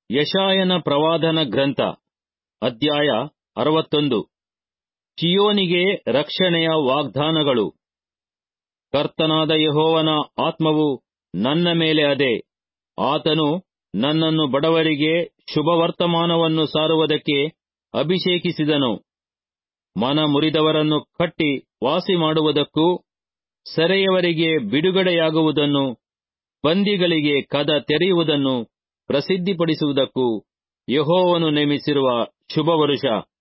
ಯಶಾಯನ ಪ್ರವಾದನ ಗ್ರಂಥ ಅಧ್ಯಾಯ ಅರವತ್ತೊಂದು ಚಿಯೋನಿಗೆ ರಕ್ಷಣೆಯ ವಾಗ್ದಾನಗಳು ಕರ್ತನಾದ ಯೆಹೋವನ ಆತ್ಮವು ನನ್ನ ಮೇಲೆ ಅದೆ ಆತನು ನನ್ನನ್ನು ಬಡವರಿಗೆ ಶುಭವರ್ತಮಾನವನ್ನು ಸಾರುವುದಕ್ಕೆ ಅಭಿಷೇಕಿಸಿದನು ಮನ ಮುರಿದವರನ್ನು ಕಟ್ಟಿ ವಾಸಿ ಮಾಡುವುದಕ್ಕೂ ಸೆರೆಯವರಿಗೆ ಬಿಡುಗಡೆಯಾಗುವುದನ್ನು ಬಂದಿಗಳಿಗೆ ಕದ ತೆರೆಯುವುದನ್ನು ಪ್ರಸಿದ್ಧಿಪಡಿಸುವುದಕ್ಕೂ ಯೆಹೋವನು ನೇಮಿಸಿರುವ ಶುಭವರುಷ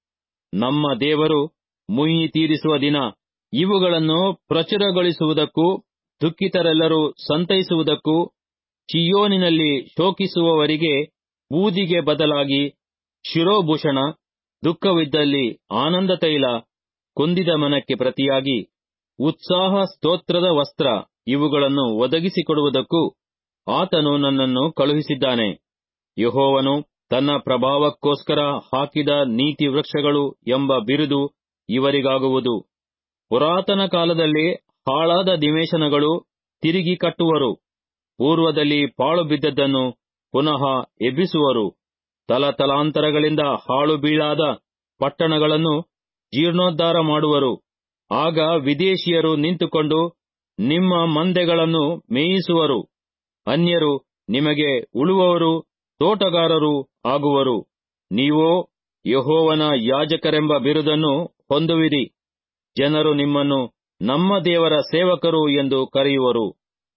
ನಮ್ಮ ದೇವರು ಮುಯ್ಯಿ ತೀರಿಸುವ ದಿನ ಇವುಗಳನ್ನು ಪ್ರಚುರಗೊಳಿಸುವುದಕ್ಕೂ ದುಃಖಿತರೆಲ್ಲರೂ ಸಂತೈಸುವುದಕ್ಕೂ ಚಿಯೋನಿನಲ್ಲಿ ಶೋಕಿಸುವವರಿಗೆ ಬೂದಿಗೆ ಬದಲಾಗಿ ಶಿರೋಭೂಷಣ ದುಃಖವಿದ್ದಲ್ಲಿ ಆನಂದ ತೈಲ ಕುಂದಿದ ಮನಕ್ಕೆ ಪ್ರತಿಯಾಗಿ ಉತ್ಸಾಹ ಸ್ತೋತ್ರದ ವಸ್ತ್ರ ಇವುಗಳನ್ನು ಒದಗಿಸಿಕೊಡುವುದಕ್ಕೂ ಆತನು ನನ್ನನ್ನು ಕಳುಹಿಸಿದ್ದಾನೆ ಯೆಹೋವನು ತನ್ನ ಪ್ರಭಾವಕ್ಕೋಸ್ಕರ ಹಾಕಿದ ನೀತಿ ವೃಕ್ಷಗಳು ಎಂಬ ಬಿರುದು ಇವರಿಗಾಗುವುದು ಪುರಾತನ ಕಾಲದಲ್ಲಿ ಹಾಳಾದ ನಿವೇಶನಗಳು ತಿರುಗಿ ಕಟ್ಟುವರು ಪೂರ್ವದಲ್ಲಿ ಪಾಳು ಬಿದ್ದದ್ದನ್ನು ಪುನಃ ಎಬ್ಬಿಸುವರು ತಲತಲಾಂತರಗಳಿಂದ ಹಾಳು ಬೀಳಾದ ಪಟ್ಟಣಗಳನ್ನು ಜೀರ್ಣೋದ್ಧಾರ ಮಾಡುವರು ಆಗ ವಿದೇಶಿಯರು ನಿಂತುಕೊಂಡು ನಿಮ್ಮ ಮಂದೆಗಳನ್ನು ಮೇಯಿಸುವರು ಅನ್ಯರು ನಿಮಗೆ ಉಳುವವರು ತೋಟಗಾರರು ಆಗುವರು ನೀವೋ ಯೆಹೋವನ ಯಾಜಕರೆಂಬ ಬಿರುದನ್ನು ಹೊಂದುವಿರಿ ಜನರು ನಿಮ್ಮನ್ನು ನಮ್ಮ ದೇವರ ಸೇವಕರು ಎಂದು ಕರೆಯುವರು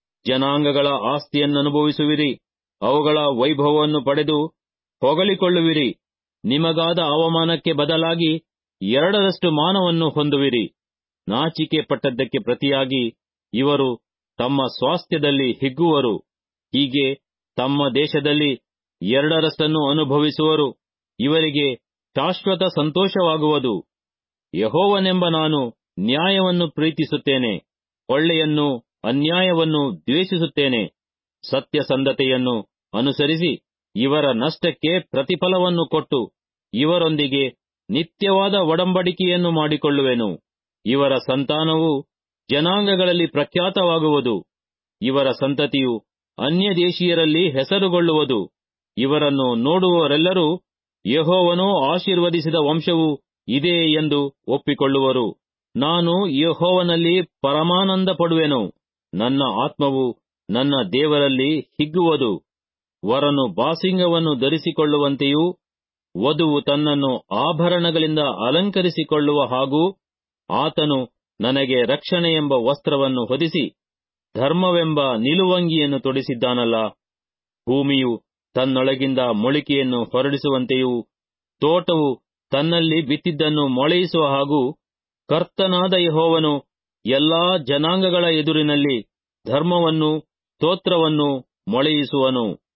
ಜನಾಂಗಗಳ ಆಸ್ತಿಯನ್ನನುಭವಿಸುವಿರಿ ಅವುಗಳ ವೈಭವವನ್ನು ಪಡೆದು ಹೊಗಳಿಕೊಳ್ಳುವಿರಿ ನಿಮಗಾದ ಅವಮಾನಕ್ಕೆ ಬದಲಾಗಿ ಎರಡರಷ್ಟು ಮಾನವನ್ನು ಹೊಂದುವಿರಿ ನಾಚಿಕೆ ಪಟ್ಟದ್ದಕ್ಕೆ ಪ್ರತಿಯಾಗಿ ಇವರು ತಮ್ಮ ಸ್ವಾಸ್ಥ್ಯದಲ್ಲಿ ಹಿಗ್ಗುವರು ಹೀಗೆ ತಮ್ಮ ದೇಶದಲ್ಲಿ ಎರಡರಷ್ಟನ್ನು ಅನುಭವಿಸುವರು ಇವರಿಗೆ ಶಾಶ್ವತ ಸಂತೋಷವಾಗುವುದು ಯಹೋವನೆಂಬ ನಾನು ನ್ಯಾಯವನ್ನು ಪ್ರೀತಿಸುತ್ತೇನೆ ಕೊಳ್ಳೆಯನ್ನು ಅನ್ಯಾಯವನ್ನು ದ್ವೇಷಿಸುತ್ತೇನೆ ಸತ್ಯಸಂಧತೆಯನ್ನು ಅನುಸರಿಸಿ ಇವರ ನಷ್ಟಕ್ಕೆ ಪ್ರತಿಫಲವನ್ನು ಕೊಟ್ಟು ಇವರೊಂದಿಗೆ ನಿತ್ಯವಾದ ಒಡಂಬಡಿಕೆಯನ್ನು ಮಾಡಿಕೊಳ್ಳುವೆನು ಇವರ ಸಂತಾನವು ಜನಾಂಗಗಳಲ್ಲಿ ಪ್ರಖ್ಯಾತವಾಗುವುದು ಇವರ ಸಂತತಿಯು ಅನ್ಯದೇಶೀಯರಲ್ಲಿ ಹೆಸರುಗೊಳ್ಳುವುದು ಇವರನ್ನು ನೋಡುವವರೆಲ್ಲರೂ ಯಹೋವನೋ ಆಶೀರ್ವದಿಸಿದ ವಂಶವು ಇದೇ ಎಂದು ಒಪ್ಪಿಕೊಳ್ಳುವರು ನಾನು ಯಹೋವನಲ್ಲಿ ಪರಮಾನಂದ ಪಡುವೆನು ನನ್ನ ಆತ್ಮವು ನನ್ನ ದೇವರಲ್ಲಿ ಹಿಗ್ಗುವುದು ವರನು ಬಾಸಿಂಗವನ್ನು ಧರಿಸಿಕೊಳ್ಳುವಂತೆಯೂ ವಧುವು ತನ್ನನ್ನು ಆಭರಣಗಳಿಂದ ಅಲಂಕರಿಸಿಕೊಳ್ಳುವ ಹಾಗೂ ಆತನು ನನಗೆ ರಕ್ಷಣೆ ಎಂಬ ವಸ್ತ್ರವನ್ನು ಹೊದಿಸಿ ಧರ್ಮವೆಂಬ ನಿಲುವಂಗಿಯನ್ನು ತೊಡಿಸಿದ್ದಾನಲ್ಲ ಭೂಮಿಯು ತನ್ನೊಳಗಿಂದ ಮೊಳಿಕೆಯನ್ನು ಹೊರಡಿಸುವಂತೆಯೂ ತೋಟವು ತನ್ನಲ್ಲಿ ಬಿತ್ತಿದ್ದನ್ನು ಮೊಳೆಯಿಸುವ ಹಾಗೂ ಕರ್ತನಾದ ಯಹೋವನು ಎಲ್ಲಾ ಜನಾಂಗಗಳ ಎದುರಿನಲ್ಲಿ ಧರ್ಮವನ್ನು ಸ್ತೋತ್ರವನ್ನು ಮೊಳೆಯಿಸುವನು